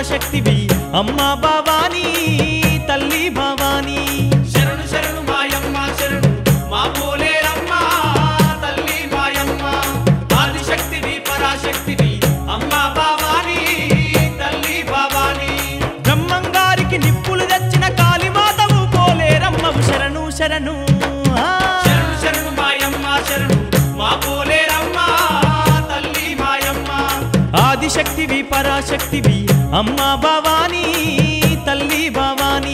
పరాశక్తివి అమ్మా భవానీ తల్లి భవానీ శరణు శరణు మాయమ్మ శరణు మా పోలేరమ్మ తల్లి మాయమ్మ ఆదిశక్తివి పరాశక్తివి అమ్మ భవానీ తల్లి భవానీ బ్రహ్మంగారికి నిప్పులు తెచ్చిన కాళీమాతవు పోలేరమ్మవు శరణు శరణు ఆ. శరణు శరణు మాయమ్మ శరణు మా పోలేరమ్మ తల్లి మాయమ్మ ఆదిశక్తివి పరాశక్తివి అమ్మా భవానీ తల్లి భవానీ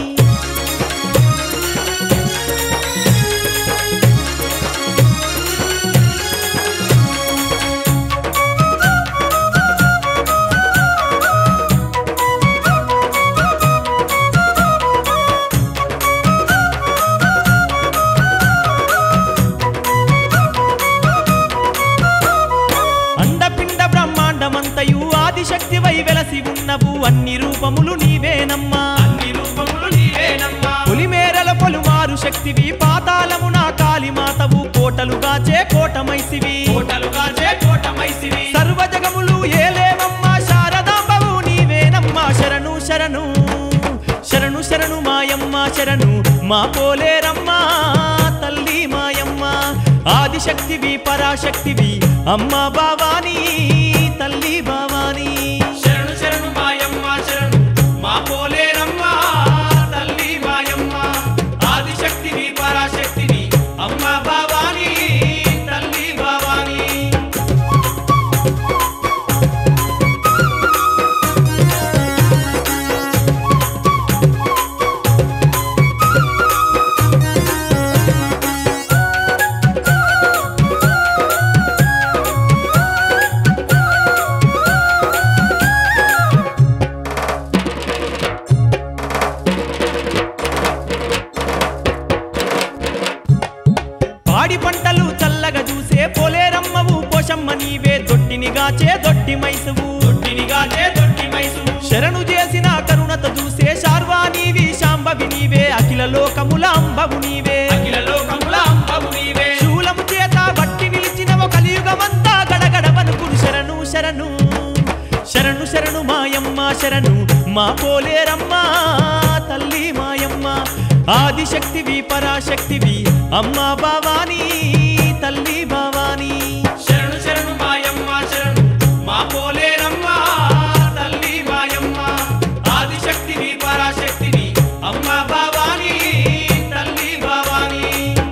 అండపిండ బ్రహ్మాండమంతయు ఆదిశక్తివై వెలసి ఉన్నవు అన్ని రూపములు నీవేనమ్మా అన్ని రూపములు నీవేనమ్మా పులిమేరల పొలుమారు శక్తివి పాతాళమున కాళీమాతవు కోటలుగాచే కోటమైసివి కోటలుగా చే కోటమైసివి సర్వజగములు ఏలేవమ్మా శారదాంబవు నీవేనమ్మా శరణు శరణు శరణు శరణు మాయమ్మ శరణు మా పోలేరమ్మా తల్లి మాయమ్మ ఆదిశక్తివి పరాశక్తివి అమ్మా భవానీ తల్లి భవానీ శరణు శరణు మాయమ్మ శరణు మా పోలేరమ్మ తల్లి మాయమ్మ ఆదిశక్తివి పరాశక్తివి అమ్మ భవానీ తల్లి భవానీ పాడి పంటలు చల్లగా చూసే పోలేరమ్మవు పోషమ్మ నీవే దొట్టినిగాచే దొట్టి మైసువు దొడ్డినిగా చే దొడ్డి మైసువు శరణు చేసిన కరుణత చూసే శార్వా నీవి శాంభవి నీవే అఖిల లోకముల అంబవు నీవే అఖిల లోకముల అంబవు నీవే శూలము చేత బట్టి నిలిచిన కలియుగమంతా గడగడ వనుకుడు శరణు శరణు శరణు శరణు మాయమ్మ శరణు మా పోలేరమ్మ తల్లి మాయమ్మ ఆదిశక్తివి పరాశక్తివి అమ్మా భవానీ తల్లి భవానీ శరణు శరణు మాయమ్మ శరణు మా పోలేరమ్మ తల్లి మాయమ్మ ఆదిశక్తివి పరాశక్తివి అమ్మ భవానీ తల్లి భవానీ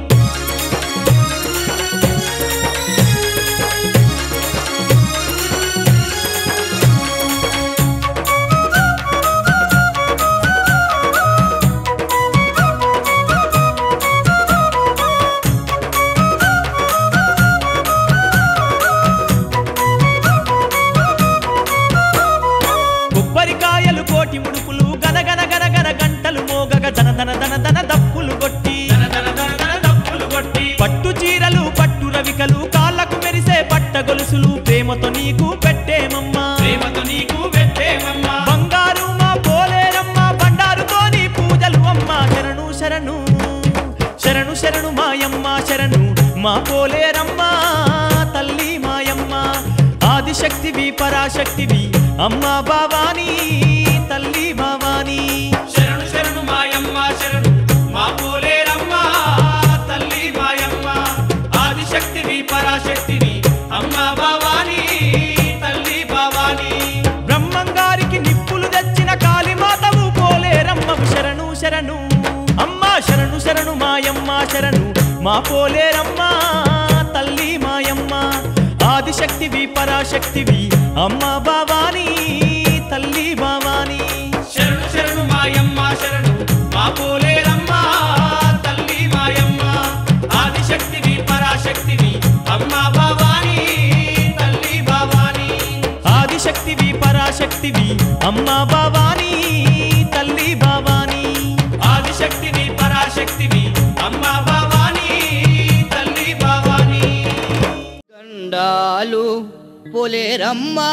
కొబ్బరికాయలు కోటి ముడుపులు గనగన గనగన గంటలు మోగగ ధన ధన ధన ధన దప్పులు కొట్టి ధన ధన ధన ధన దప్పులు కొట్టి పట్టు చీరలు పట్టు రవికలు కాళ్ళకు మెరిసే పట్ట గొలుసులు ప్రేమతో నీకు పెట్టేమమ్మా ప్రేమతో నీకు పెట్టేమమ్మ బంగారు మా పోలేరమ్మ బండారుతోని పూజలు అమ్మ శరణు శరణు శరణు శరణు మాయమ్మ శరణు మా పోలేరమ్మ తల్లి మాయమ్మ ఆదిశక్తివి పరాశక్తివి అమ్మ భవానీ తల్లి భవానీ శరణు శరణు మాయమ్మ శరణు మా పోలేరమ్మ తల్లి మాయమ్మ ఆదిశక్తివి పరాశక్తివి అమ్మ భవానీ తల్లి భవానీ బ్రహ్మంగారికి నిప్పులు తెచ్చిన కాళీమాతవు పోలేరమ్మవు శరణు శరణు అమ్మా శరణు శరణు మాయమ్మ శరణు మా పోలేరమ్మ తల్లి మాయమ్మ ఆదిశక్తివి పరాశక్తివి అమ్మ భవానీ తల్లి భవానీ శరణు శరణు మాయమ్మ శరణు మా పోలేరమ్మ తల్లి మాయమ్మ ఆదిశక్తివి పరాశక్తివి అమ్మ భవానీ తల్లి భవానీ ఆదిశక్తివి పరాశక్తివి అమ్మ భవానీ తల్లి భవానీ ఆదిశక్తివి పరాశక్తివి అమ్మ భవానీ తల్లి భవానీ దండాలు పొలేరమ్మా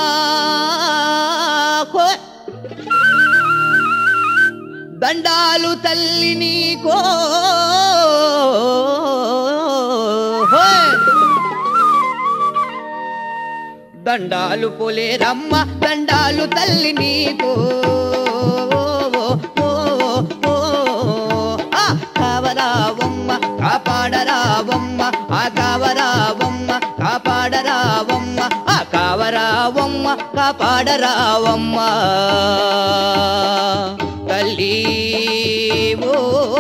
కో దండాలు తల్లి నీకో హోయ్. దండాలు పోలేరమ్మ దండాలు తల్లి నీకు ఓ, ఓ, ఆ కావరావమ్మ కాపాడరావమ్మ ఆ కావరావమ్మ కాపాడరావమ్మ ఆ కావరావమ్మ కాపాడరావమ్మ తల్లి ఓ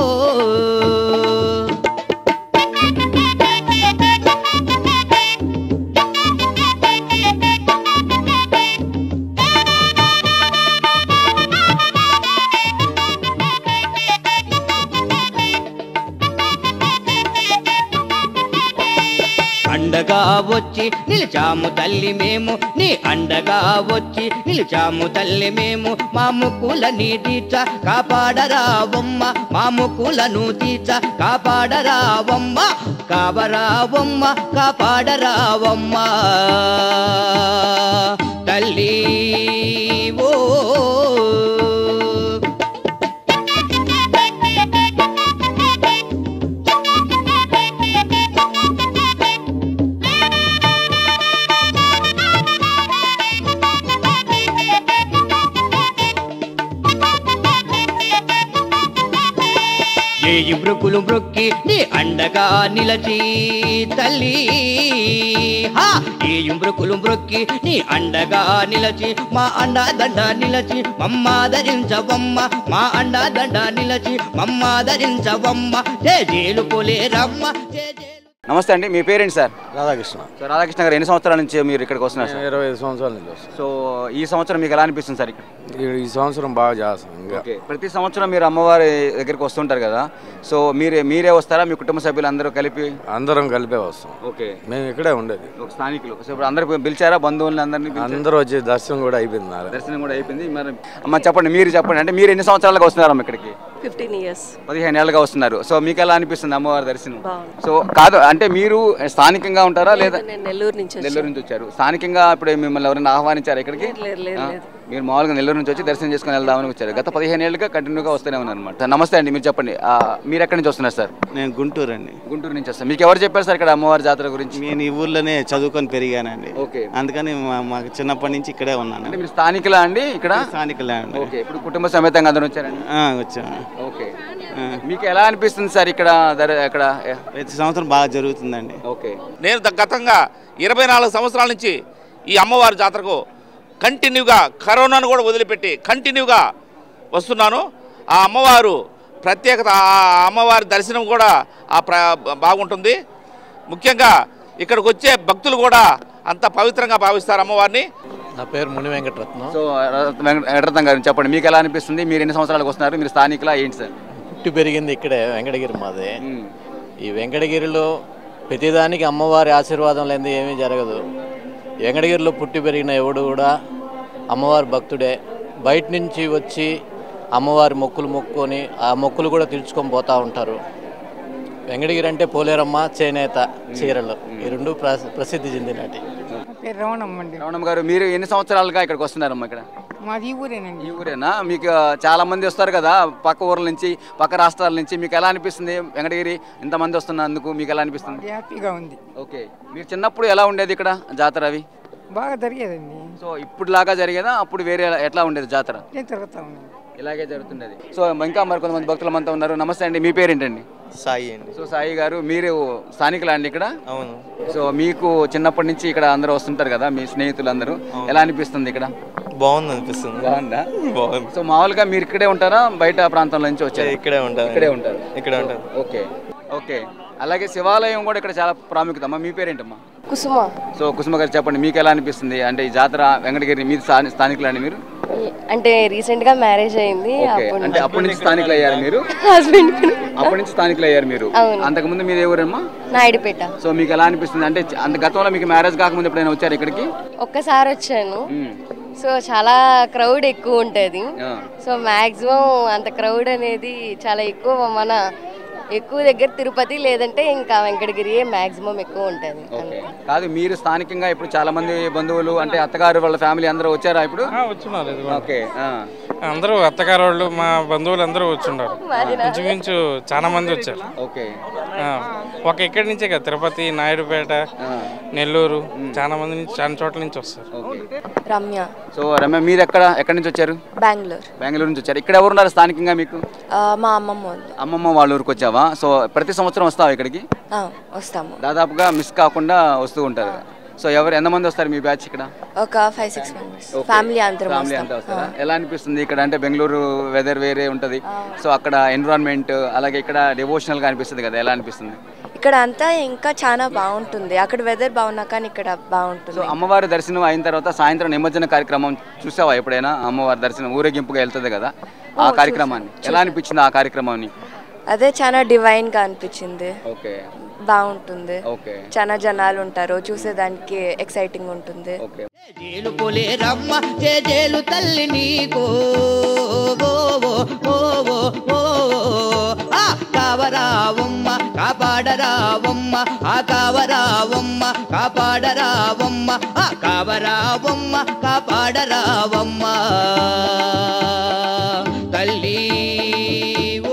అండగా వచ్చి నిలిచాము తల్లి మేము నీ అండగా వచ్చి నిలిచాము తల్లి మేము మా ముక్కులని తీర్చ కాపాడరావమ్మ మా ముక్కులను తీర్చ కాపాడరావమ్మ కావరావమ్మ కాపాడరావమ్మ తల్లి ఓ ఏయి బ్రుకులు బ్రొక్కి నీ అండగా నిలచి తల్లి హా ఏయి బ్రుకులు బ్రొక్కి నీ అండగా నిలచి మా అండా దండ నిలచి మమ్మాదరించవమ్మ మా అండా దండ నిలచి మమ్మాదరించవమ్మ జే జేలు పోలేరమ్మ జే జేలు నమస్తే అండి మీ parent sir Radhakrishna so Radhakrishna గారు ఎన్ని సంవత్సరాల నుంచి మీరు ఇక్కడికి వస్తున్నారు సార్ ఇరవై ఐదు సంవత్సరాల నుంచి వస్తాను సో ఈ సంవత్సరం మీకు ఎలా అనిపిస్తుంది సార్ ఇక్కడ ఈ- ఈ సంవత్సరం బాగా చేస్తాం ఇంకా ఓకే ప్రతి సంవత్సరం మీరు అమ్మవారి దగ్గరికి వస్తుంటారు కదా సో మీరే మీరే వస్తారా మీ కుటుంబ సభ్యులు అందరూ కలిపి అందరం కలిపే వస్తాం ఓకే మేము ఇక్కడే ఉండేది ఒక స్థానికులు సో ఇప్పుడు అందరు పిలిచారా బంధువుల్ని అందరినీ పిలిచారా? అందరూ వచ్చి దర్శనం కూడా అయిపోయింది నాది. దర్శనం కూడా అయిపోయింది మరి అమ్మ చెప్పండి మీరు చెప్పండి అంటే మీరు ఎన్ని సంవత్సరాలుగా వస్తున్నారమ్మ ఇక్కడికి ఫిఫ్టీన్ ఇయర్స్ పదిహేను ఏళ్ళుగా వస్తున్నారు సో మీకు ఎలా అనిపిస్తుంది అమ్మవారి దర్శనం బాగుంది. సో కాదు అంటే మీరు స్థానికంగా ఉంటారా లేదా నేను నెల్లూరు నుంచి వచ్చాను. నెల్లూరు నుంచి వచ్చారు స్థానికంగా ఇప్పుడు మిమ్మల్ని ఎవరైనా ఆహ్వానించారు ఇక్కడికి లేదు, లేదు, ఆ? లేదు. మీరు మామూలుగా నెల్లూరు నుంచి వచ్చి దర్శనం చేసుకుని వెళ్దామని వచ్చారు గత పదిహేను ఏళ్ళుగా కంటిన్యూగా వస్తూనే ఉన్నారు అనమాట నమస్తే అండి మీరు చెప్పండి ఆ, మీరు ఎక్కడి నుంచి వస్తున్నారు సార్ నేను గుంటూరు అండి గుంటూరు నుంచి వస్తారు మీకు ఎవరు చెప్పారు సార్ ఇక్కడ అమ్మవారి జాతర గురించి నేను ఈ ఊర్లోనే చదువుకొని పెరిగానండి ఓకే అందుకని మా- మాకు చిన్నప్పటి నుంచి ఇక్కడే ఉన్నాను అంటే మీరు స్థానికులా అండి ఇక్కడ స్థానికులే అండి ఓకే ఇప్పుడు కుటుంబ సమేతంగా అందరూ వచ్చారండి ఆ, వచ్చాము ఓకే మీకు ఎలా అనిపిస్తుంది సార్ ఇక్కడ దర ఇక్కడ ప్రతి సంవత్సరం బాగా జరుగుతుందండి ఓకే నేను ద- గతంగా ఇరవై నాలుగు సంవత్సరాల నుంచి ఈ అమ్మవారి జాతరకు కంటిన్యూగా కరోనాను కూడా వదిలిపెట్టి కంటిన్యూగా వస్తున్నాను ఆ అమ్మవారు ప్రత్యేకత ఆ అమ్మవారి దర్శనం కూడా ఆ ప్ర బాగుంటుంది ముఖ్యంగా ఇక్కడికి వచ్చే భక్తులు కూడా అంత పవిత్రంగా భావిస్తారు అమ్మవారిని నా పేరు ముని వెంకటరత్నం సో వెంకటరత్నం గారు చెప్పండి మీకు ఎలా అనిపిస్తుంది మీరు ఎన్ని సంవత్సరాలకు వస్తున్నారు మీరు స్థానికులా ఏంటి సార్ పుట్టి పెరిగింది ఇక్కడే వెంకటగిరి మాది మ్మ్. ఈ వెంకటగిరిలో ప్రతిదానికి అమ్మవారి ఆశీర్వాదం లేనిది ఏమీ జరగదు వెంకటగిరిలో పుట్టి పెరిగిన ఎవడు కూడా అమ్మవారి భక్తుడే బయట నుంచి వచ్చి అమ్మవారి మొక్కులు మొక్కుకొని ఆ మొక్కులు కూడా తీర్చుకొని పోతూ ఉంటారు వెంకటగిరి అంటే పోలేరమ్మ చేనేత చీరలు ఈ రెండు ప్ర- ప్రసిద్ధి చెందినటి పేరు రమణమ్మ అండి రమణమ్మ గారు మీరు ఎన్ని సంవత్సరాలుగా ఇక్కడికి వస్తున్నారమ్మా ఇక్కడ మాది ఈ ఊరేనండి ఈ ఊరేనా మీకు చాలా మంది వస్తారు కదా పక్క ఊర్ల నుంచి పక్క రాష్ట్రాల నుంచి మీకు ఎలా అనిపిస్తుంది వెంకటగిరి ఇంతమంది వస్తున్నందుకు మీకు ఎలా అనిపిస్తుంది హ్యాపీగా ఉంది ఓకే మీరు చిన్నప్పుడు ఎలా ఉండేది ఇక్కడ జాతర అవి బాగా జరిగేదండి సో ఇప్పుడు లాగా జరిగేదా అప్పుడు వేరే ఎట్లా ఉండేది జాతర నేను తిరుగుతా ఉన్నాను ఇలాగే జరుగుతుండేది సో ఇంకా మరి కొంతమంది భక్తులు అంతా ఉన్నారు నమస్తే అండి మీ పేరేంటండి సాయి అండి సో సాయి గారు మీరు స్థానికులా అండి ఇక్కడ అవును సో మీకు చిన్నప్పటి నుంచి ఇక్కడ అందరూ వస్తుంటారు కదా మీ స్నేహితులు అందరూ ఎలా అనిపిస్తుంది ఇక్కడ బాగుంది అనిపిస్తుంది బాగుందా బాగుంది సో మామూలుగా మీరు ఇక్కడే ఉంటారా బయట ప్రాంతం నుంచి వచ్చారు ఇక్కడే ఉంటాను ఇక్కడే ఉంటారు ఇక్కడే ఉంటాను ఓకే ఓకే అలాగే శివాలయం కూడా ఇక్కడ చాలా ప్రాముఖ్యత అమ్మా మీ పేరేంటమ్మా కుసుమ సో కుసుమ గారు చెప్పండి మీకు ఎలా అనిపిస్తుంది అంటే ఈ జాతర వెంకటగిరి మీరు స్థాని- స్థానికులండి మీరు అంటే రీసెంట్ గా మ్యారేజ్ అయింది ఓకే అంటే అప్పటి నుంచి స్థానికులు అయ్యారు మీరు హస్బెండ్ అప్పటి నుంచి స్థానికులు అయ్యారు మీరు అవును. అంతకుముందు మీరు ఏ ఊరమ్మా నాయుడుపేట సో మీకు ఎలా అనిపిస్తుంది అంటే చ- అంత గతంలో మీకు మ్యారేజ్ కాకముందు ఎప్పుడైనా వచ్చారు ఇక్కడికి ఒక్కసారి వచ్చాను మ్మ్. సో చాలా క్రౌడ్ ఎక్కువ ఉంటుంది ఆ. సో మ్యాక్సిమం అంత క్రౌడ్ అనేది చాలా ఎక్కువ మన ఎక్కువ దగ్గర తిరుపతి లేదంటే ఇంకా వెంకటగిరి మ్యాక్సిమం ఎక్కువ ఉంటుంది ఓకే కాదు మీరు స్థానికంగా ఇప్పుడు చాలా మంది బంధువులు అంటే అత్తగారు వాళ్ళ ఫ్యామిలీ అందరూ వచ్చారా ఇప్పుడు వచ్చినారు ఓకే ఆ. అందరూ అత్తగారు వాళ్ళు మా బంధువులు అందరూ వచ్చుండారు ఇంచుమించు చాలా మంది వచ్చారు ఓకే ఆ, ఒక ఇక్కడి నుంచే కదా తిరుపతి నాయుడుపేట నెల్లూరు చాలా మంది నుంచి చాలా చోట్ల నుంచి వస్తారు రమ్య సో రమ్య మీరు ఎక్కడ ఎక్కడి నుంచి వచ్చారు బెంగళూరు బెంగళూరు నుంచి వచ్చారు ఇక్కడ ఎవరు ఉన్నారు స్థానికంగా మీకు ఆ, మా అమ్మమ్మ వాళ్ళు అమ్మమ్మ వాళ్ళ ఊరికి వచ్చావా సో ప్రతి సంవత్సరం వస్తావా ఇక్కడికి ఆ, వస్తాము దాదాపుగా మిస్ కాకుండా వస్తూ ఉంటారు సో ఎవరు ఎంతమంది వస్తారు మీ బ్యాచ్ ఇక్కడ ఒక ఫైవ్ సిక్స్ మెంబర్స్ ఫ్యామిలీ అందరం ఫ్యామిలీ వస్తాం అంతా వస్తారా ఎలా అనిపిస్తుంది ఇక్కడ అంటే బెంగళూరు వెదర్ వేరే ఉంటుంది సో అక్కడ ఎన్విరాన్మెంట్ అలాగే ఇక్కడ డివోషనల్ గా అనిపిస్తుంది కదా ఎలా అనిపిస్తుంది ఇక్కడ అంతా ఇంకా చాలా బాగుంటుంది అక్కడ వెదర్ బాగున్నా కానీ ఇక్కడ సో బాగుంటుంది అమ్మవారి దర్శనం అయిన తర్వాత సాయంత్రం నిమజ్జన కార్యక్రమం చూసావా ఎప్పుడైనా అమ్మవారి దర్శనం ఊరేగింపుగా వెళ్తుంది కదా ఆ కార్యక్రమాన్ని ఎలా అనిపించింది ఆ కార్యక్రమాన్ని అదే చాలా డివైన్ గా అనిపించింది ఓకే బాగుంటుంది ఓకే చాలా జనాలు ఉంటారు చూసేదానికి ఎక్సైటింగ్ ఉంటుంది ఓకే జేలు పోలేరమ్మ జేలు తల్లి నీకు ఓ, ఓ, ఓ, ఓ, ఓ. ఆ కావరావమ్మ కాపాడరావమ్మ ఆ కావరావమ్మ కాపాడరావమ్మ ఆ కావరావమ్మ కాపాడరావమ్మ తల్లి ఓ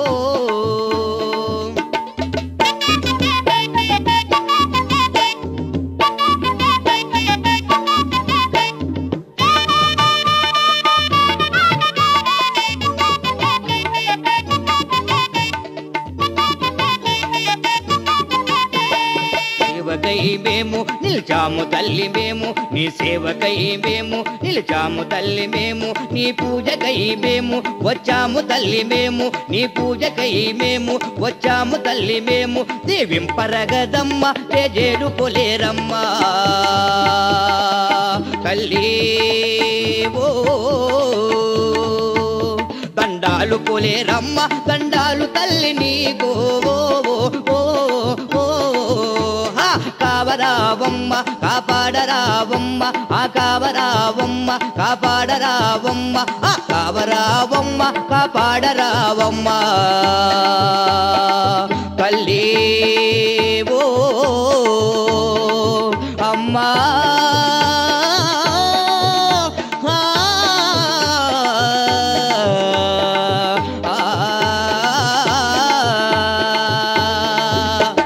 సేవకై మేము నిలిచాము తల్లి మేము నీ సేవకై మేము నిలిచాము తల్లి మేము నీ పూజకై మేము వచ్చాము తల్లి మేము నీ పూజకై మేము వచ్చాము తల్లి మేము దీవింపరగదమ్మ తేజేడు పొలేరమ్మ తల్లి ఓ దండాలు పొలేరమ్మ దండాలు తల్లి నీకు ఓ, ఓ, ఓ, ఓ. హా, కావరావమ్మ కాపాడరావమ్మ ఆ కావరావమ్మ కాపాడరావమ్మ ఆ కావరావమ్మ కాపాడరావమ్మ తల్లి ఓ అమ్మా ఆ, ఆ.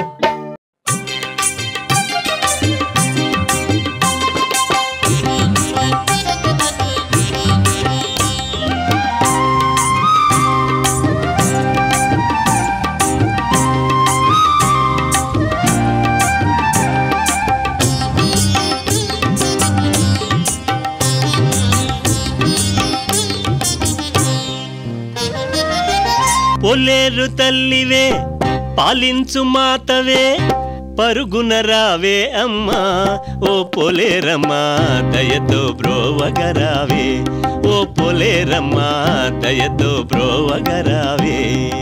పొలేరు తల్లివే పాలించు మాతవే పరుగున రావే అమ్మా ఓ పొలేరమ్మా దయతో బ్రోవగరావే ఓ పొలేరమ్మా దయతో బ్రోవగరావే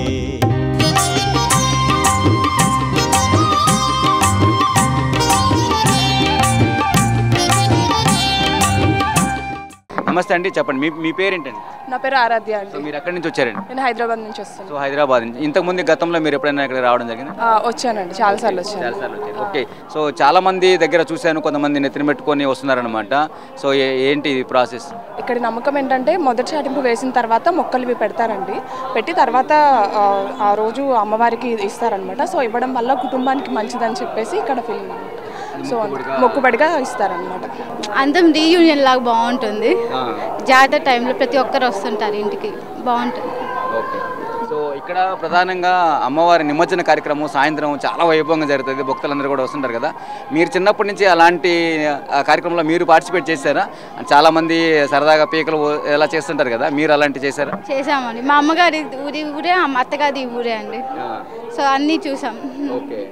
నమస్తే అండి చెప్పండి మీ మీ పేరేంటండి నా పేరు ఆరాధ్య సో అండి మీరు ఎక్కడి నుంచి వచ్చారండి నేను హైదరాబాద్ నుంచి వస్తాను సో హైదరాబాద్ నుంచి ఇంతకుముందు గతంలో మీరు ఎప్పుడైనా ఇక్కడ రావడం జరిగింది వచ్చానండి చాలాసార్లు వచ్చాను చాలాసార్లు వచ్చారు ఓకే సో చాలా మంది దగ్గర చూశాను కొంతమంది నెత్తిన పెట్టుకొని వస్తున్నారనమాట సో ఏ- ఏంటి ఇది ప్రాసెస్ ఇక్కడ నమ్మకం ఏంటంటే మొదటి చాటింపు వేసిన తర్వాత మొక్కలు ఇవి పెడతారండి పెట్టి తర్వాత ఆ, ఆ రోజు అమ్మవారికి ఇస్తారనమాట సో ఇవ్వడం వల్ల కుటుంబానికి మంచిదని చెప్పేసి ఇక్కడ ఫీలింగ్ సో మొక్కుబడిగా ఇస్తారనమాట అందం రీయూనియన్ లాగా బాగుంటుంది జాతర టైంలో ప్రతి ఒక్కరు వస్తుంటారు ఇంటికి బాగుంటుంది ఓకే సో ఇక్కడ ప్రధానంగా అమ్మవారి నిమజ్జన కార్యక్రమం సాయంత్రం చాలా వైభవంగా జరుగుతుంది భక్తులందరూ కూడా వస్తుంటారు కదా మీరు చిన్నప్పటి నుంచి అలాంటి ఆ, కార్యక్రమంలో మీరు పార్టిసిపేట్ చేశారా చాలా మంది సరదాగా పీకలు ఎలా చేస్తుంటారు కదా మీరు అలాంటి చేశారా చేసామండి మా అమ్మగారి ఊరి ఊరే మా అత్తగారి ఊరే అండి సో అన్నీ చూసాం ఓకే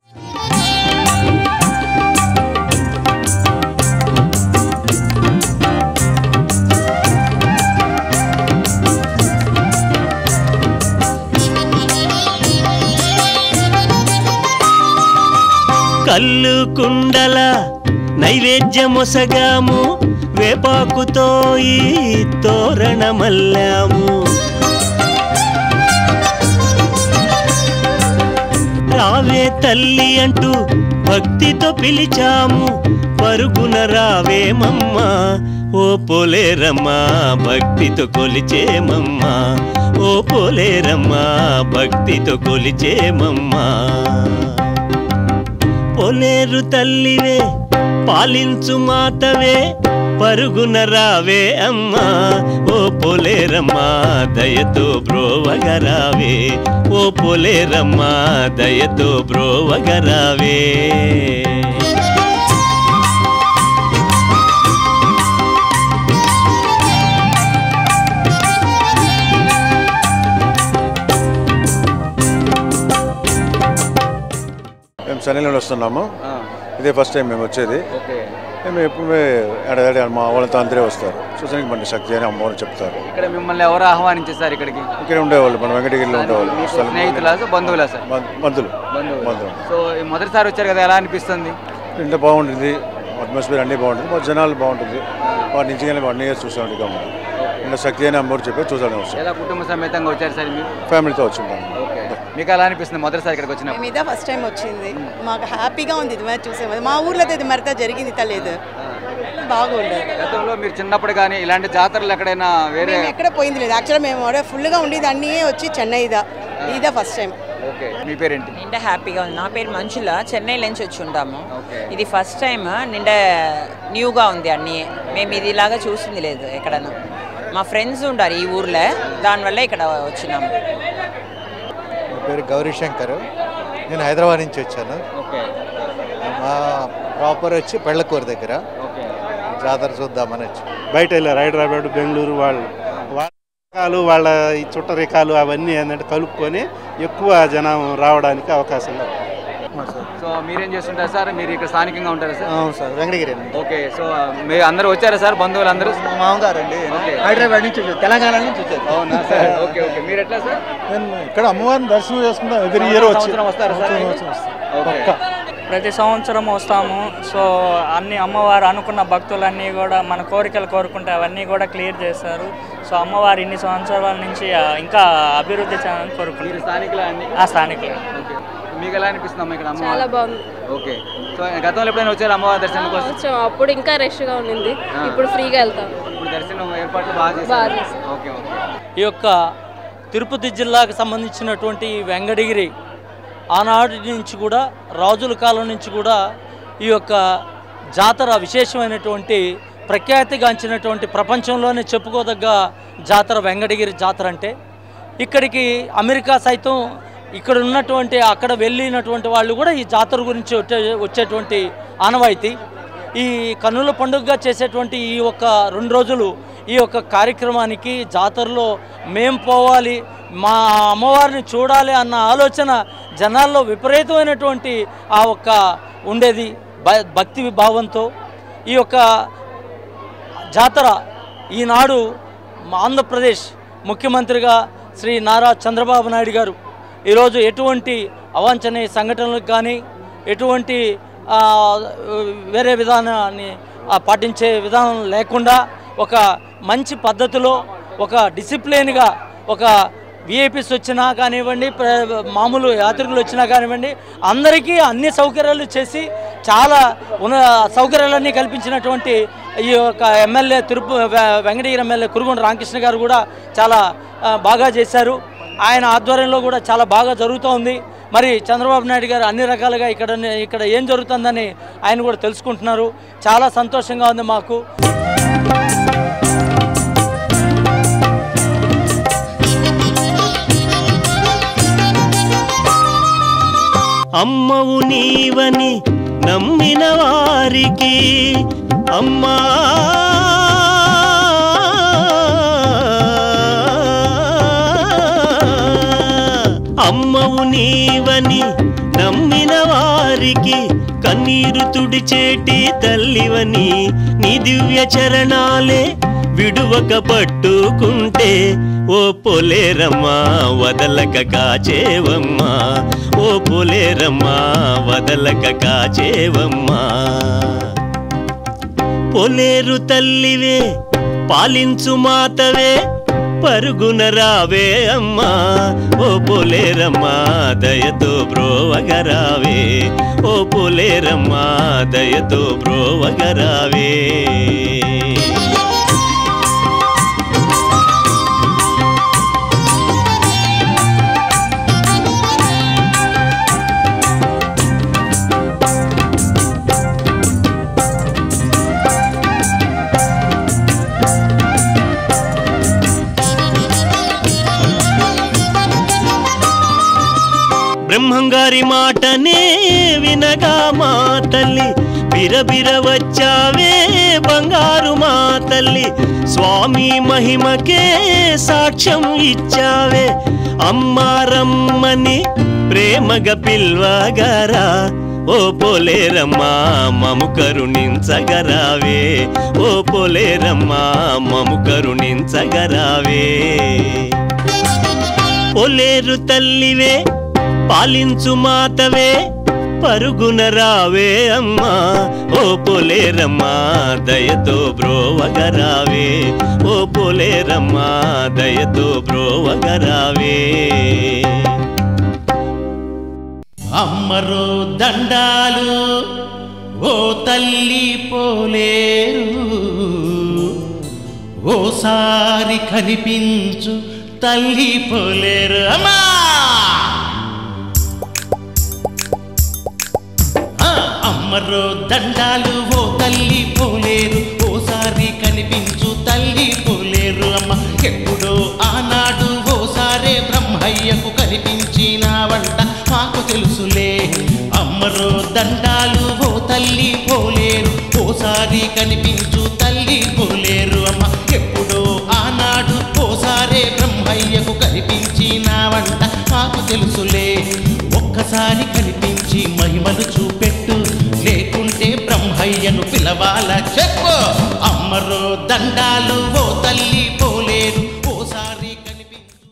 కళ్ళు కుండల నైవేద్యమొసగాము వేపాకుతో ఈ తోరణమల్లాము రావే తల్లి అంటూ భక్తితో పిలిచాము పరుగున రావేమమ్మా ఓ పోలేరమ్మా భక్తితో కొలిచేమమ్మా ఓ పోలేరమ్మా భక్తితో కొలిచేమమ్మా పొలేరు తల్లివే పాలించు మాతవే పరుగున రావే అమ్మా ఓ పొలేరమ్మా దయతో బ్రోవగరావే ఓ పొలేరమ్మా దయతో బ్రోవగరావే మేము శనిలో వస్తున్నాము ఇదే ఫస్ట్ టైం మేము వచ్చేది ఓకే మేము ఎప్పుడు ఎడదాడి మా వాళ్ళతో అందరే వస్తారు చూసానికి మన శక్తి అని అమ్మవారిని చెప్తారు ఇక్కడ మిమ్మల్ని ఎవరు ఆహ్వానించేసారు ఇక్కడికి ఇక్కడ ఉండేవాళ్ళు మన వెంకటగిరిలో ఉండేవాళ్ళు మీకు స్థలం- స్నేహితులా సార్ బంధువులా సార్ బం- బంధువులు బంధువులు బంధువులు సో ఈ మొదటిసారి వచ్చారు కదా ఎలా అనిపిస్తుంది ఇంత బాగుంటుంది అట్మాస్ఫియర్ అన్నీ బాగుంటుంది మా జనాలు బాగుంటుంది వాటి నుంచి కానీ వన్ ఇయర్ చూసాం కాబట్టి ఇంకా శక్తి అని అమ్మవారు చెప్పి చూసాను వస్తాం ఎలా కుటుంబ సమేతంగా వచ్చారు సార్ మీరు ఫ్యామిలీతో వచ్చింటాం ఓకే మీకు ఎలా అనిపిస్తుంది మొదటిసారి ఇక్కడికి వచ్చినప్పుడు మేము ఇదే ఫస్ట్ టైం వచ్చింది మాకు హ్యాపీగా ఉంది ఇది మరి చూసే మా ఊర్లో అయితే ఇది మరిత జరిగింది తెలియదు బాగుండదు గతంలో మీరు చిన్నప్పుడు కానీ ఇలాంటి జాతరలు ఎక్కడైనా వేరే మేము ఎక్కడ పోయింది లేదు యాక్చువల్గా మేము ఆడ ఫుల్గా ఉండేది అన్నీ వచ్చి చెన్నైదా ఇదే ఫస్ట్ టైం ఓకే మీ పేరేంటి నిండా హ్యాపీగా ఉంది నా పేరు మంచుల చెన్నై నుంచి వచ్చి ఉంటాము ఇది ఫస్ట్ టైం నిండా న్యూగా ఉంది అన్నీ మేము ఇది ఇలాగా చూసింది లేదు ఎక్కడను మా ఫ్రెండ్స్ ఉండారు ఈ ఊర్లో దానివల్ల ఇక్కడ వచ్చినాము నా పేరు గౌరీ శంకర్ నేను హైదరాబాద్ నుంచి వచ్చాను ఓకే మా ప్రాపర్ వచ్చి పెళ్ళకూరు దగ్గర జాతర చూద్దామని వచ్చి బయట వెళ్ళారు హైదరాబాద్ బెంగళూరు వాళ్ళు వాళ్ళ రకాలు వాళ్ళ ఈ చుట్టరికాలు అవన్నీ ఏంటంటే కలుపుకొని ఎక్కువ జనం రావడానికి అవకాశం ఉంది సో మీరేం చేస్తుంటారు సార్ మీరు ఇక్కడ స్థానికంగా ఉంటారా సార్ అవును సార్ వెంకటగిరి ఓకే సో మీ అందరూ వచ్చారా సార్ బంధువులు అందరూ మామగారు అండి ఓకే. హైదరాబాద్ నుంచి వచ్చారు తెలంగాణ నుంచి వచ్చారు అవునా సార్ ఓకే ఓకే మీరు ఎట్లా సార్ నేను ఇక్కడ అమ్మవారిని దర్శనం చేసుకుంటాం ఎవ్రీ ఇయర్ వచ్చి సంవత్సరం వస్తారా సార్ మీరు? సంవత్సరం వస్తాం. ఓకే. పక్కా. ప్రతి సంవత్సరం వస్తాము సో అన్ని అమ్మవారు అనుకున్న భక్తులన్నీ కూడా మన కోరికలు కోరుకుంటే అవన్నీ కూడా క్లియర్ చేస్తారు సో అమ్మవారు ఇన్ని సంవత్సరాల నుంచి ఆ, ఇంకా అభివృద్ధి చేయాలని కోరుకుంటారు స్థానికులా అండి ఆ స్థానికులు ఓకే మీకు ఎలా అనిపిస్తుంది అమ్మ ఇక్కడ అమ్మ చాలా బాగుంది ఓకే సో గతంలో ఎప్పుడైనా వచ్చారు అమ్మవారి దర్శనం కోసం సంవత్సరం అప్పుడు ఇంకా రష్గా ఉండింది ఆ. ఇప్పుడు ఫ్రీగా వెళ్తాం ఇప్పుడు దర్శనం ఏర్పాట్లు బాగా బాగా చేశారు చేశారు. ఓకే ఓకే ఈ యొక్క తిరుపతి జిల్లాకు సంబంధించినటువంటి ఈ వెంకటగిరి ఆనాటి నుంచి కూడా రాజుల కాలం నుంచి కూడా ఈ యొక్క జాతర విశేషమైనటువంటి ప్రఖ్యాతిగాంచినటువంటి ప్రపంచంలోనే చెప్పుకోదగ్గ జాతర వెంకటగిరి జాతర అంటే ఇక్కడికి అమెరికా సైతం ఇక్కడ ఉన్నటువంటి అక్కడ వెళ్ళినటువంటి వాళ్ళు కూడా ఈ జాతర గురించి వచ్చే వచ్చేటువంటి ఆనవాయితీ ఈ కన్నుల పండుగగా చేసేటువంటి ఈ యొక్క రెండు రోజులు ఈ యొక్క కార్యక్రమానికి జాతరలో మేం పోవాలి మా అమ్మవారిని చూడాలి అన్న ఆలోచన జనాల్లో విపరీతమైనటువంటి ఆ ఒక్క ఉండేది భ- భక్తి భావంతో ఈ యొక్క జాతర ఈనాడు మా ఆంధ్రప్రదేశ్ ముఖ్యమంత్రిగా శ్రీ నారా చంద్రబాబు నాయుడు గారు ఈరోజు ఎటువంటి అవాంఛనీయ సంఘటనలకు కానీ ఎటువంటి ఆ, వేరే విధానాన్ని ఆ, పాటించే విధానం లేకుండా ఒక మంచి పద్ధతిలో ఒక డిసిప్లిన్గా ఒక విఐపీస్ వచ్చినా కానివ్వండి ప్ర- మామూలు యాత్రికులు వచ్చినా కానివ్వండి అందరికీ అన్ని సౌకర్యాలు చేసి చాలా ఉన్న సౌకర్యాలన్నీ కల్పించినటువంటి ఈ యొక్క ఎమ్మెల్యే తిరుపు వె- వెంకటగిరి ఎమ్మెల్యే కురుగుండ రామకృష్ణ గారు కూడా చాలా ఆ, బాగా చేశారు ఆయన ఆధ్వర్యంలో కూడా చాలా బాగా జరుగుతూ ఉంది మరి చంద్రబాబు నాయుడు గారు అన్ని రకాలుగా ఇక్కడ ఇక్కడ ఏం జరుగుతుందని ఆయన కూడా తెలుసుకుంటున్నారు చాలా సంతోషంగా ఉంది మాకు అమ్మవు నీవని నమ్మిన వారికి అమ్మా అమ్మవు నీవని నమ్మిన వారికి కన్నీరు తుడిచేటి తల్లివని నీ దివ్య చరణాలే విడువక పట్టుకుంటే ఓ పొలేరమ్మా వదలక కాచేవమ్మా ఓ పొలేరమ్మా వదలక కాచేవమ్మా పొలేరు తల్లివే పాలించు మాతవే పరుగున రావే అమ్మా ఓ పోలేరమ్మా దయతో బ్రోవగరావే ఓ పోలేరమ్మా దయతో బ్రోవగరావే బ్రహ్మంగారి మాటనే వినగా మా తల్లి బిరబిర వచ్చావే బంగారు మా తల్లి స్వామి మహిమకే సాక్ష్యం ఇచ్చావే అమ్మారమ్మని ప్రేమగా పిల్వగరా ఓ పోలేరమ్మా మము కరుణించగరావే ఓ పోలేరమ్మా మము కరుణించగరావే పొలేరు తల్లివే పాలించు మాతవే పరుగున రావే అమ్మా ఓ పొలేరమ్మా దయతో బ్రోవగరావే ఓ పొలేరమ్మా దయతో బ్రోవగరావే అమ్మరో దండాలు ఓ తల్లి పోలేరు ఓసారి కనిపించు తల్లి పోలేరు అమ్మా ఆ, అమ్మరో దండాలు ఓ తల్లి పోలేరు ఓసారి కనిపించు తల్లి పోలేరు అమ్మ ఎప్పుడో ఆనాడు ఓసారే బ్రహ్మయ్యకు కనిపించిన వంట మాకు తెలుసులే అమ్మరో దండాలు ఓ తల్లి పోలేరు ఓసారి కనిపించు తల్లి పోలేరు అమ్మ ఎప్పుడో ఆనాడు ఓసారే బ్రహ్మయ్యకు కనిపించిన వంట మాకు తెలుసులే ఒక్కసారి కనిపించి మహిమలు చూపెట్టు లేకుంటే బ్రహ్మయ్యను పిలవాల చెప్పు అమ్మరో దండాలు ఓ తల్లి పోలేరు ఓసారి కనిపించు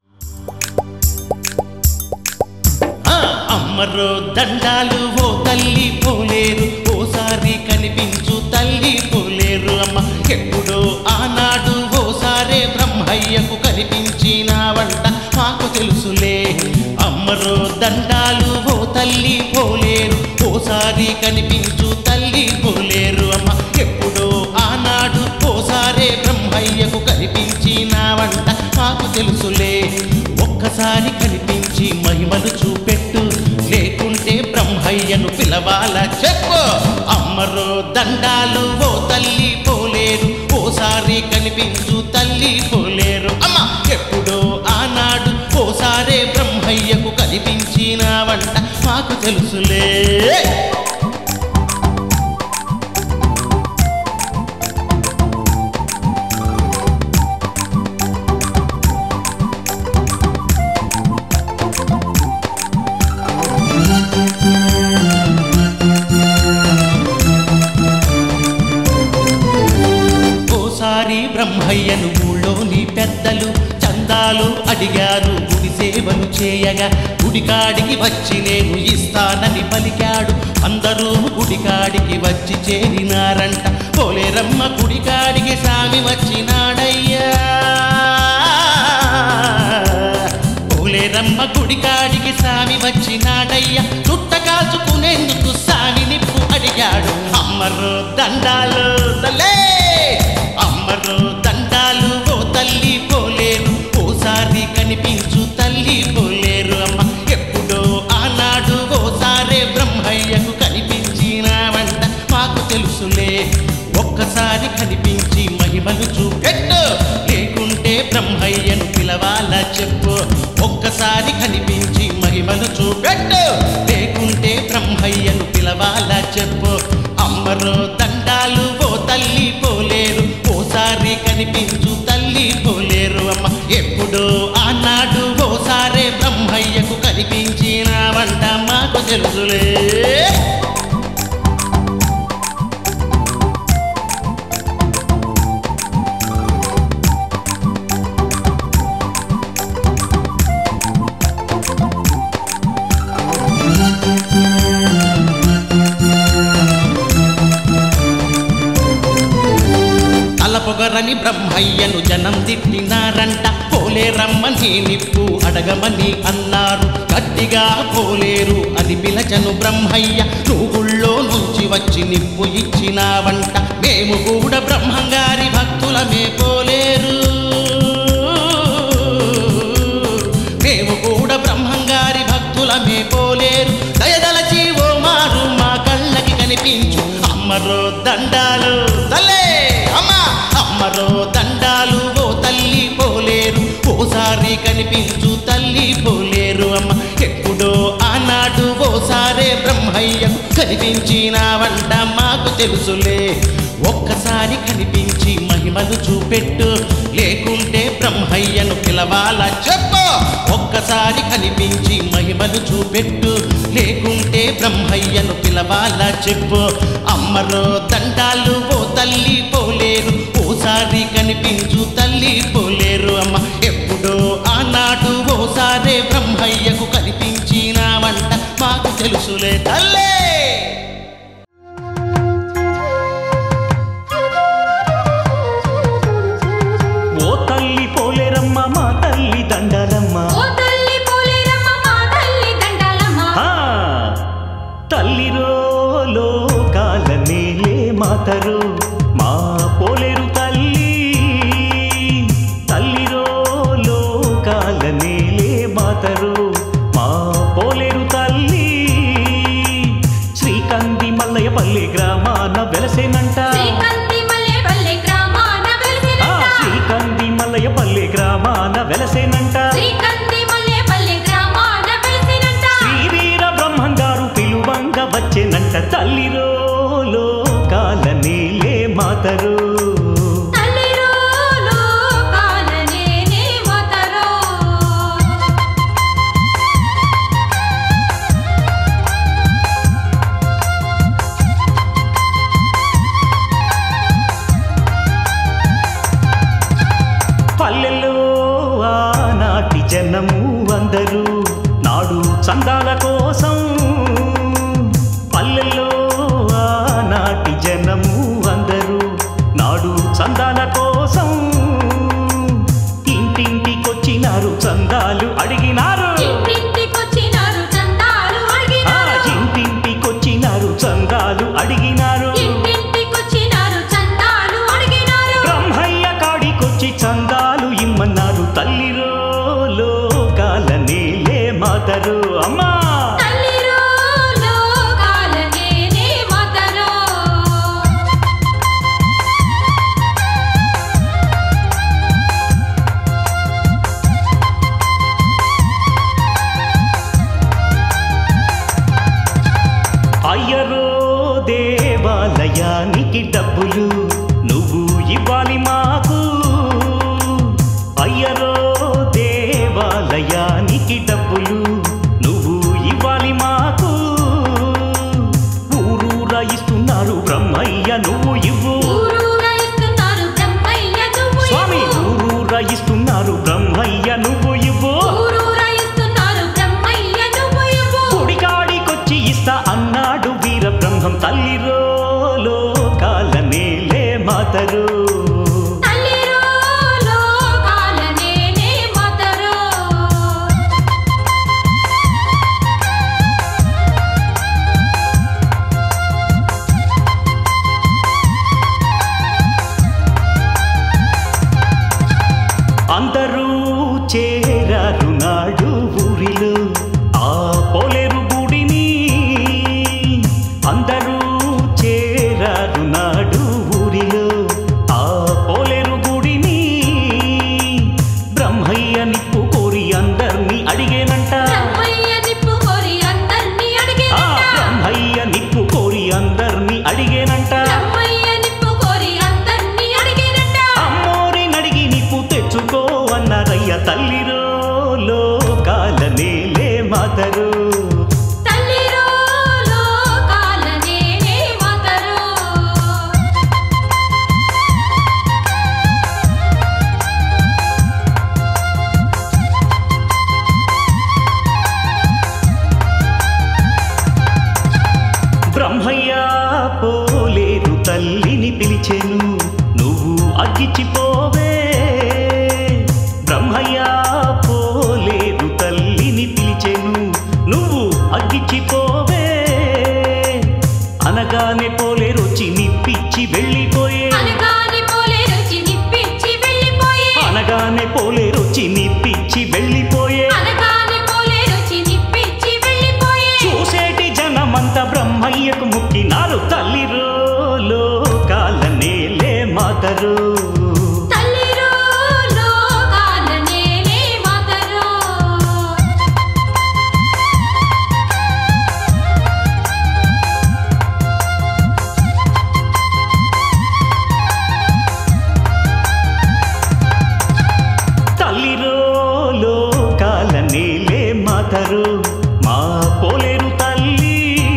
ఆ, అమ్మరో దండాలు ఓ తల్లి పోలేరు ఓసారి కనిపించు తల్లి పోలేరు అమ్మ ఎప్పుడో ఆనాడు ఓసారే బ్రహ్మయ్యకు కనిపించిన వంట మాకు తెలుసులే అమ్మరో దండాలు ఓ తల్లి పోలేరు ఓసారి కనిపించు తల్లి పోలేరు అమ్మ ఎప్పుడో ఆనాడు ఓసారే బ్రహ్మయ్యకు కనిపించిన వంట మాకు తెలుసులే ఒక్కసారి కనిపించి మహిమలు చూపెట్టు లేకుంటే బ్రహ్మయ్యను పిలవాల చెప్పు అమ్మరో దండాలు ఓ తల్లి పోలేరు ఓసారి కనిపించు తల్లి పోలేరు అమ్మ ఎప్పుడో ఆనాడు ఓసారే బ్రహ్మయ్యకు కనిపించిన వంట మాకు తెలుసులే ఓసారి బ్రహ్మయ్యను ఊళ్ళోని పెద్దలు చందాలు అడిగారు గుడి సేవలు చేయగా గుడికాడికి వచ్చి నేను ఇస్తానని పలికాడు అందరూ గుడికాడికి వచ్చి చేరినారంట పోలేరమ్మ గుడికాడికి సామి వచ్చినాడయ్యా పోలేరమ్మ గుడికాడికి సామి వచ్చినాడయ్యా చుట్ట కాల్చుకునేందుకు సామి నిప్పు అడిగాడు అమ్మరో దండాలు తల్లే అమ్మరో దండాలు ఓ తల్లి పోలేరు ఓసారి కనిపించు తల్లి పోలేరు అమ్మ ఎప్పుడో ఆనాడు ఓసారే బ్రహ్మయ్యకు కనిపించిన వంట మాకు తెలుసులే ఒక్కసారి కనిపించి మహిమలు చూపెట్టు లేకుంటే బ్రహ్మయ్యను పిలవాల చెప్పు ఒక్కసారి కనిపించి మహిమలు చూపెట్టు లేకుంటే బ్రహ్మయ్యను పిలవాల చెప్పు అమ్మరో దండాలు ఓ తల్లి పోలేరు ఓసారి కనిపించు తల్లి పోలేరు అమ్మ ఎప్పుడో ఆనాడు ఓసారే బ్రహ్మయ్యకు కనిపించిన వంట మాకు తెలుసులే తల పొగరని బ్రహ్మ బ్రహ్మయ్యను జనం తిట్టినారంట పోలేరమ్మని నిప్పు అడగమని అన్నారు గట్టిగా పోలేరు అని పిలచను బ్రహ్మయ్య నువ్వుల్లో నుంచి వచ్చి నిప్పు ఇచ్చినావంట మేము కూడా బ్రహ్మంగారి భక్తులమే పోలేరు మేము కూడా బ్రహ్మంగారి భక్తులమే పోలేరు దయదలచి ఓ మారు మా కళ్ళకి కనిపించు అమ్మరో దండాలు తల్లే అమ్మ అమ్మరో దండాలు ఓ తల్లి పోలేరు ఓసారి కనిపించు తల్లి పోలేరు అమ్మ ఎప్పుడో ఆనాడు ఓసారే బ్రహ్మయ్య కనిపించినావంట మాకు తెలుసులే ఒక్కసారి కనిపించి మహిమలు చూపెట్టు లేకుంటే బ్రహ్మయ్యను పిలవాలా చెప్పు ఒక్కసారి కనిపించి మహిమలు చూపెట్టు లేకుంటే బ్రహ్మయ్యను పిలవాలా చెప్పు అమ్మరో దండాలు ఓ తల్లి పోలేరు ఓసారి కనిపించు తల్లి పోలేరు అమ్మ ఎప్పుడో ఆనాడు ఓసారే బ్రహ్మయ్యకు కనిపించినావంట మాకు తెలుసులే తల్లే ఓ తల్లి పోలేరమ్మ మా తల్లి దండాలమ్మ ఆ, తల్లిరో లోకాల నేలే మాతరు మా పోలేరు తల్లి తల్లిరో లోకాల నేలే మాతరు మా పోలేరు తల్లి శ్రీకంది మల్లయ్య పల్లె గ్రామాన వెలసేనంట ఆ, శ్రీకంది మల్లయ్య పల్లె గ్రామాన వెలసేనంట శ్రీవీర బ్రహ్మం గారు పిలువంగ వచ్చేనంట తల్లిరో లోకాల నీలే మాతరు పల్లెల్లో ఆనాటి జనము అందరూ నాడు చందాల కోసం పల్లెల్లో ఆనాటి జనము అందరూ నాడు చందాల కోసం ఇంటింటికొచ్చినారు చందాలు అడిగినారు ఆ, ఇంటింటికొచ్చినారు చందాలు అడిగినారు బ్రహ్మయ్య కాడికొచ్చి చందాలు ఇమ్మన్నారు తల్లిరో లోకాల నీలే మాతరు అమ్మా అయ్యరో దేవాలయానికి డబ్బులు నువ్వు ఇవ్వాలి మాకు అయ్యరో దేవాలయానికి డబ్బులు నువ్వు ఇవ్వాలి మాకు ఊరూరా ఇస్తున్నారు బ్రహ్మయ్య నువ్వు ఇవ్వు స్వామి ఊరూరా ఇస్తున్నారు బ్రహ్మయ్య నువ్వు ఇవ్వు గుడికాడికొచ్చి ఇస్తా అన్నాడు వీర బ్రహ్మం తల్లిరో లోకాల నేలే మాతరు అందరూ చేరారు నాడు ఊరిలో ఆ పోలేరు గుడిని అందరూ చేరారు నాడు ఊరిలో ఆ పోలేరు గుడిని బ్రహ్మయ్య నిప్పు కోరి అందర్ని అడిగేనంట ఆ బ్రహ్మయ్య నిప్పు కోరి అందర్ని అడిగేనంట అమ్మోరి నడిగి నిప్పు తెచ్చుకో అన్నారయ్య తల్లిరో లోకాల నేలే మాతరు బ్రహ్మయ్య పోలేదు తల్లిని పిలిచెను నువ్వు అగ్గిచ్చిపోవ అనగానే పోలే రుచి నిప్పిచ్చి వెళ్ళిపోయే చూసేటి జనమంతా బ్రహ్మయ్యకు ముక్కినారు తల్లి లోకాల నేలే మాతరు తల్లి లోకాల నేలే మాతరు మా పోలేరు తల్లి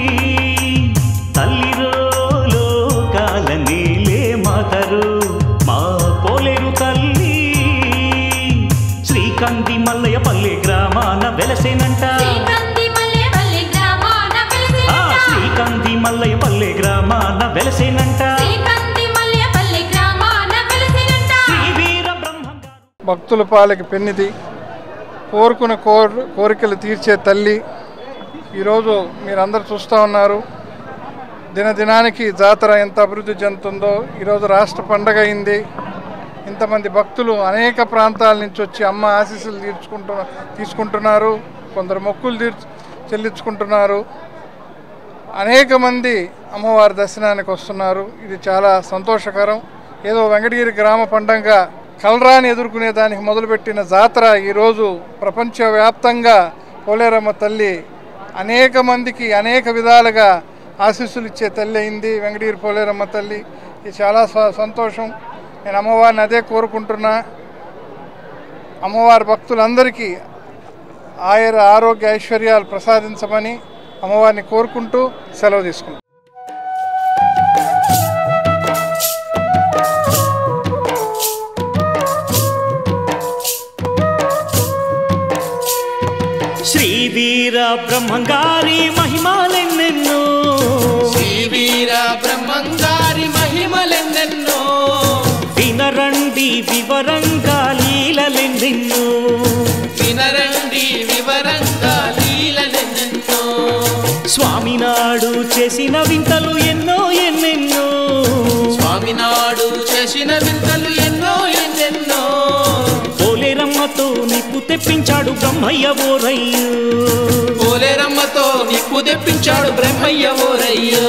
తల్లి లోకాల నేలే మాతరు మా పోలేరు తల్లి శ్రీకాంతి మల్లయ్య పల్లె గ్రామాన వెలసేనంట ఆ, శ్రీకాంతి మల్లయ్య పల్లె గ్రామాన వెలసేనంట శ్రీవీర బ్రహ్మ భక్తుల పాలకి పెన్నిది కోరుకున్న కోర్ కోరికలు తీర్చే తల్లి ఈరోజు మీరందరూ చూస్తూ ఉన్నారు దినదినానికి జాతర ఎంత అభివృద్ధి చెందుతుందో ఈరోజు రాష్ట్ర పండగ అయింది ఇంతమంది భక్తులు అనేక ప్రాంతాల నుంచి వచ్చి అమ్మ ఆశీస్సులు తీర్చుకుంటు తీసుకుంటున్నారు కొందరు మొక్కులు తీర్చు చెల్లించుకుంటున్నారు అనేక మంది అమ్మవారి దర్శనానికి వస్తున్నారు ఇది చాలా సంతోషకరం ఏదో వెంకటగిరి గ్రామ పండంగ కలరాని ఎదుర్కొనే దానికి మొదలుపెట్టిన జాతర ఈరోజు ప్రపంచవ్యాప్తంగా పోలేరమ్మ తల్లి అనేక మందికి అనేక విధాలుగా ఆశీస్సులు ఇచ్చే తల్లి అయింది వెంకటగిరి పోలేరమ్మ తల్లి ఇది చాలా స- సంతోషం నేను అమ్మవారిని అదే కోరుకుంటున్నా అమ్మవారి భక్తులందరికీ ఆయుర ఆరోగ్య ఐశ్వర్యాలు ప్రసాదించమని అమ్మవారిని కోరుకుంటూ సెలవు తీసుకుంటాం శ్రీవీర బ్రహ్మంగారి మహిమాలెన్నెన్నో శ్రీవీర బ్రహ్మంగారి మహిమలెన్నెన్నో వినరండి వివరంగా లీలలెన్నెన్నో వినరండి వివరంగా లీలలెన్నెన్నో స్వామినాడు చేసిన వింతలు ఎన్నో ఎన్నెన్నో స్వామినాడు చేసిన వింతలు ఎన్నో ఎన్నెన్నో పోలేరమ్మతో నిప్పు తెప్పించాడు బ్రహ్మయ్య ఓరయ్యో పోలేరమ్మతో నిప్పు తెప్పించాడు బ్రహ్మయ్య ఓరయ్యో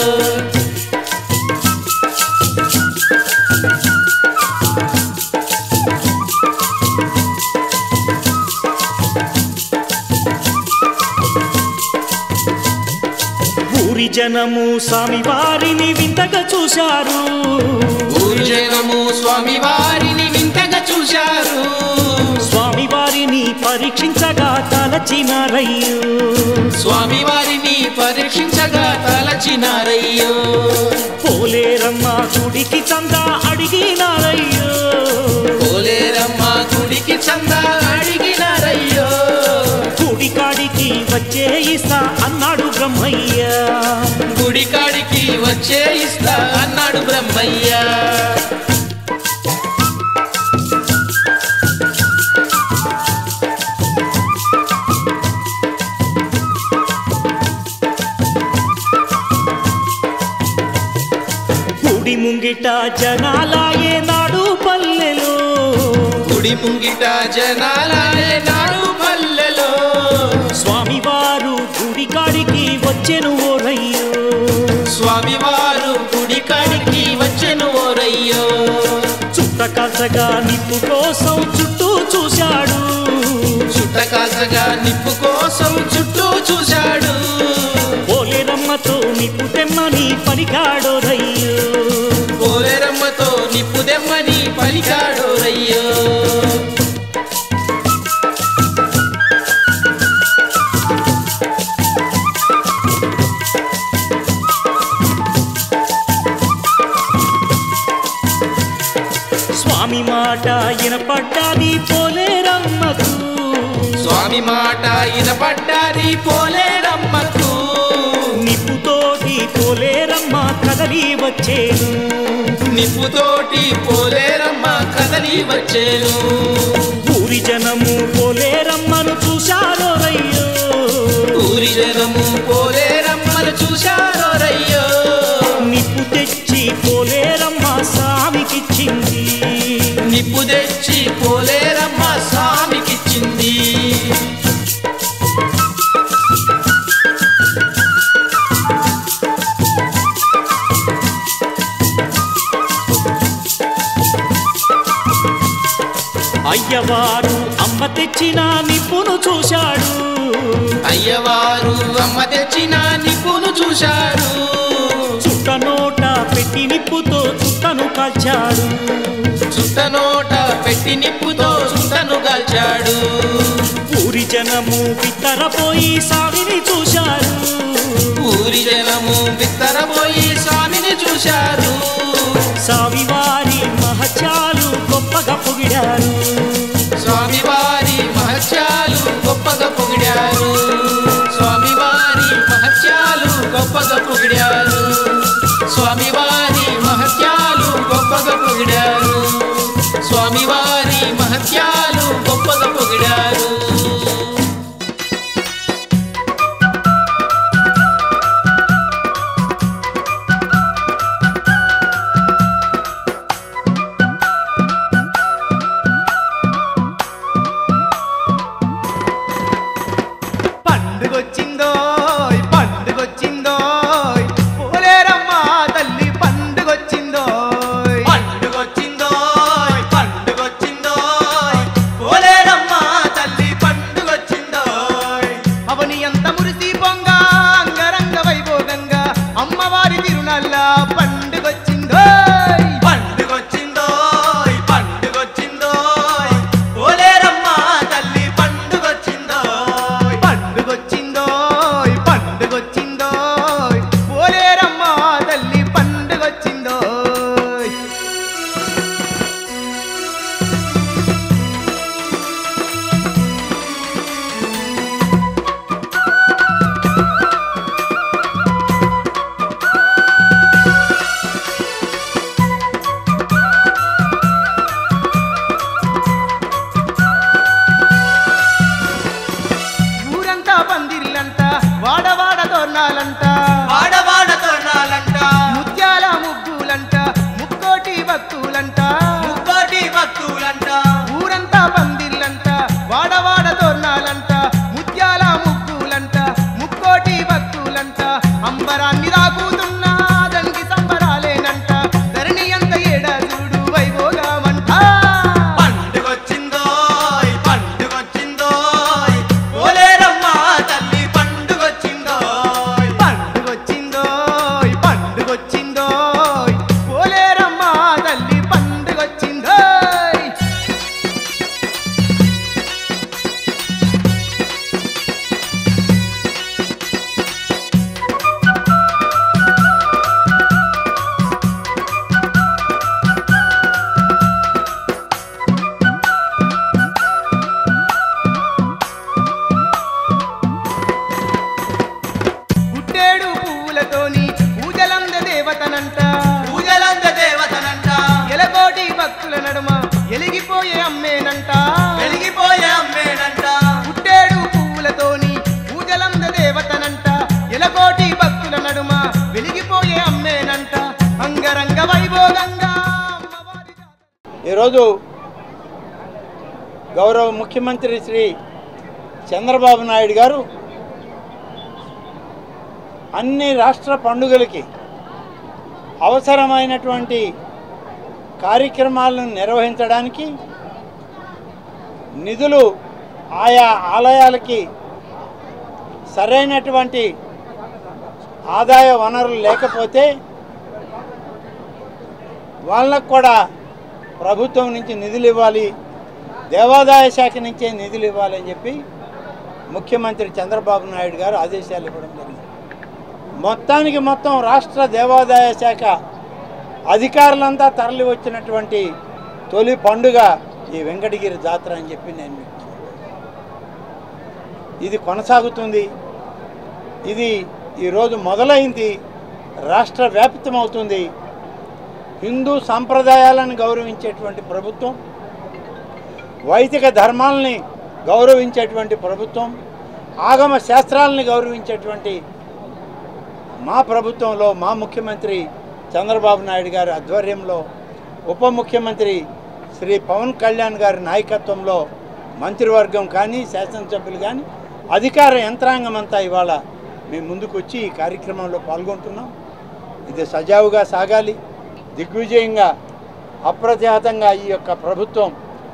ఊరి జనము స్వామి వారిని వింతగా చూశారు ఊరి జనము స్వామి వారిని వింతగా చూశారు స్వామి వారిని పరీక్షించగా తలచినారయ్యో స్వామి వారిని పరీక్షించగా తలచినారయ్యో పోలేరమ్మ గుడికి చందా అడిగినారయ్యో పోలేరమ్మ గుడికి చందా అడిగినారయ్యో గుడి కాడికి వచ్చే ఇస్తా అన్నాడు బ్రహ్మయ్య గుడి కాడికి వచ్చే ఇస్తా అన్నాడు బ్రహ్మయ్య గుడి ముంగిట జనాలాయే నాడు పల్లెలో గుడి ముంగిట జనాలే నాడు పల్లెలో స్వామివారు గుడి కాడికి వచ్చెను ఓరయ్యో స్వామివారు గుడి కాడికి వచ్చెను ఓరయ్యో చుట్ట కాసగా నిప్పు కోసం చుట్టూ చూశాడు చుట్ట కాసగా నిప్పు కోసం చుట్టూ చూశాడు పోలేరమ్మతో నిప్పు తెమ్మని పలికాడో రయ్యో పోలేరమ్మతో నిప్పు దెమ్మని పలికాడు రయ్యో స్వామి మాట వినపడ్డాది పోలేరమ్మకు స్వామి మాట ఇనపడ్డాది పోలేరమ్మకు నిప్పుతోటి పోలేరమ్మ కదలి వచ్చేను నిప్పుతోటి పోలేరమ్మ కదలి వచ్చేను ఊరి జనము పోలేరమ్మను చూశారో రయ్యో ఊరి జనము పోలేరమ్మను చూశారో రయ్యో నిప్పు తెచ్చి పోలేరమ్మ స్వామికిచ్చింది నిప్పు తెచ్చి పోలే అయ్యవారు అమ్మ తెచ్చిన నిప్పును చూశాడు అయ్యవారు అమ్మ తెచ్చిన నిప్పును చూశాడు చుట్ట నోట పెట్టి నిప్పుతో చుట్టను కాల్చాడు చుట్ట నోట పెట్టి నిప్పుతో చుట్టను కాల్చాడు ఊరి జనము బిత్తరపోయి స్వామిని చూశారు ఊరి జనము బిత్తరపోయి స్వామిని చూశారు స్వామివారి మహత్యాలు గొప్పగా పొగిడారు స్వామివారి మహత్యాలు గొప్పగా పొగిడారు స్వామివారి మహత్యాలు గొప్పగా పొగిడారు స్వామివారి మహత్యాలు గొప్పగా పొగిడారు స్వామివారి మహత్యాలు గొప్పగా పొగిడారు పండుగొచ్చిందో పండుగొచ్చిందో పోలేరమ్మా తల్లి పండుగొచ్చిందో పండుగొచ్చిందో పండుగొచ్చిందో పోలేరమ్మా తల్లి పండుగొచ్చిందో అవని ఎంత మురిసి పొంగ అంగరంగ వైభోగంగా అమ్మవారి తిరునల్ల పండుగొచ్చిందో పండుగొచ్చిందో పండుగొచ్చిందో పోలేరమ్మా తల్లి పండుగొచ్చిందో పండుగొచ్చిందో పండుగొచ్చిందో పోలేరమ్మా తల్లి పండుగొచ్చిందో ఊరంతా పందిర్లంట వాడవాడ తోరణాలంట వాడవాడ తోరణాలంట ముత్యాల ముగ్గులంట ముక్కోటి భక్తులంట ముక్కోటి భక్తులంట ఊరంతా పందిర్లంట వాడవాడ తోరణాలంట ముత్యాల ముగ్గులంట ముక్కోటి భక్తులంట అంబరాన్ని రాకుతున్నా దంగి సంబరాలేనంట ధరణి అంత ఏడా చూడు వైభోగమంట పండుగొచ్చిందో పండుగొచ్చిందో పోలేరమ్మా తల్లి పండుగొచ్చిందో పండుగొచ్చిందో పండుగొచ్చిందో పోలేరమ్మా తల్లి పండుగొచ్చిందో గుట్టేడు పువ్వులతోని పూజలంద దేవతనంట పూజలంద దేవతనంట ఎలకోటి భక్తుల నడుమ ఎలిగిపోయే అమ్మేనంట ఎలిగిపోయే అమ్మేనంట గుట్టేడు పువ్వులతోని పూజలంద దేవతనంట ఎలకోటి భక్తుల నడుమ వెలిగిపోయే అమ్మేనంట అంగరంగ వైభోగంగా ఈరోజు గౌరవ ముఖ్యమంత్రి శ్రీ చంద్రబాబు నాయుడు గారు అన్ని రాష్ట్ర పండుగలకి అవసరమైనటువంటి కార్యక్రమాలను నిర్వహించడానికి నిధులు ఆయా ఆలయాలకి సరైనటువంటి ఆదాయ వనరులు లేకపోతే వాళ్ళకు కూడా ప్రభుత్వం నుంచి నిధులు ఇవ్వాలి దేవాదాయ శాఖ నుంచే నిధులు ఇవ్వాలని చెప్పి ముఖ్యమంత్రి చంద్రబాబు నాయుడు గారు ఆదేశాలు ఇవ్వడం జరిగింది మొత్తానికి మొత్తం రాష్ట్ర దేవాదాయ శాఖ అధికారులంతా తరలి వచ్చినటువంటి తొలి పండుగ ఈ వెంకటగిరి జాతర అని చెప్పి నేను మీకు ఇది కొనసాగుతుంది ఇది ఈరోజు మొదలైంది రాష్ట్ర వ్యాప్తమవుతుంది హిందూ సాంప్రదాయాలను గౌరవించేటువంటి ప్రభుత్వం వైదిక ధర్మాలని గౌరవించేటువంటి ప్రభుత్వం ఆగమ శాస్త్రాలని గౌరవించేటువంటి మా ప్రభుత్వంలో మా ముఖ్యమంత్రి చంద్రబాబు నాయుడు గారి ఆధ్వర్యంలో ఉప ముఖ్యమంత్రి శ్రీ పవన్ కళ్యాణ్ గారి నాయకత్వంలో మంత్రివర్గం కానీ శాసనసభ్యులు కానీ అధికార యంత్రాంగం అంతా ఇవాళ మేము ముందుకు వచ్చి ఈ కార్యక్రమంలో పాల్గొంటున్నాం ఇది సజావుగా సాగాలి దిగ్విజయంగా అప్రతిహతంగా ఈ యొక్క ప్రభుత్వం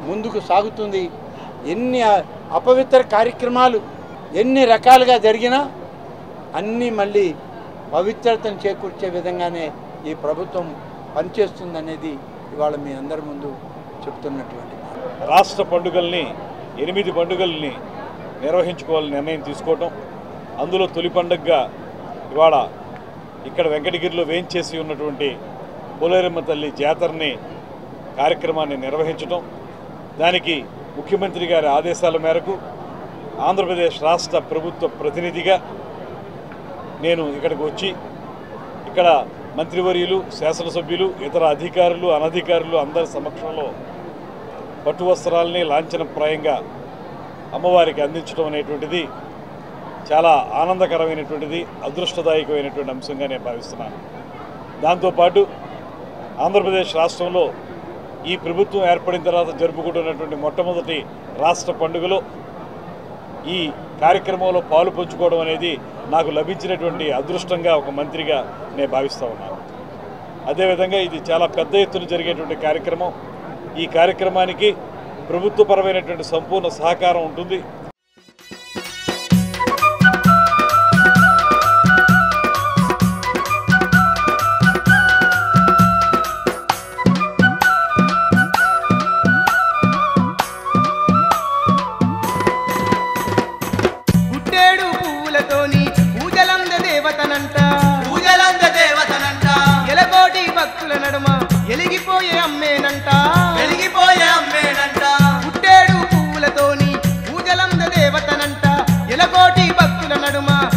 ముందుకు సాగుతుంది ఎన్ని అ- అపవిత్ర కార్యక్రమాలు ఎన్ని రకాలుగా జరిగినా అన్నీ మళ్ళీ పవిత్రతను చేకూర్చే విధంగానే ఈ ప్రభుత్వం పనిచేస్తుందనేది ఇవాళ మీ అందరి ముందు చెప్తున్నటువంటి మాట. రాష్ట్ర పండుగల్ని ఎనిమిది పండుగల్ని నిర్వహించుకోవాలని నిర్ణయం తీసుకోవటం అందులో తొలి పండుగగా ఇవాళ ఇక్కడ వెంకటగిరిలో వేయించేసి ఉన్నటువంటి పోలేరమ్మ తల్లి జాతరని కార్యక్రమాన్ని నిర్వహించటం దానికి ముఖ్యమంత్రి గారి ఆదేశాల మేరకు ఆంధ్రప్రదేశ్ రాష్ట్ర ప్రభుత్వ ప్రతినిధిగా నేను ఇక్కడికి వచ్చి ఇక్కడ మంత్రివర్యులు శాసనసభ్యులు ఇతర అధికారులు అనధికారులు అందరి సమక్షంలో పట్టు వస్త్రాలని లాంఛనప్రాయంగా అమ్మవారికి అందించడం అనేటువంటిది చాలా ఆనందకరమైనటువంటిది అదృష్టదాయకమైనటువంటి అంశంగా నేను భావిస్తున్నాను దాంతోపాటు ఆంధ్రప్రదేశ్ రాష్ట్రంలో ఈ ప్రభుత్వం ఏర్పడిన తర్వాత జరుపుకుంటున్నటువంటి మొట్టమొదటి రాష్ట్ర పండుగలో ఈ కార్యక్రమంలో పాలు పంచుకోవడం అనేది నాకు లభించినటువంటి అదృష్టంగా ఒక మంత్రిగా నేను భావిస్తూ ఉన్నాను అదేవిధంగా ఇది చాలా పెద్ద ఎత్తున జరిగేటువంటి కార్యక్రమం ఈ కార్యక్రమానికి ప్రభుత్వపరమైనటువంటి సంపూర్ణ సహకారం ఉంటుంది పుట్టేడు పువ్వులతోని పూజలంద దేవతనంట పూజలంద దేవతనంట ఎలకోటి భక్తుల నడుమ ఎలిగిపోయే అమ్మేనంట వెలిగిపోయే అమ్మేనంట పుట్టేడు పువ్వులతోని పూజలంద దేవతనంట ఎలకోటి భక్తుల నడుమ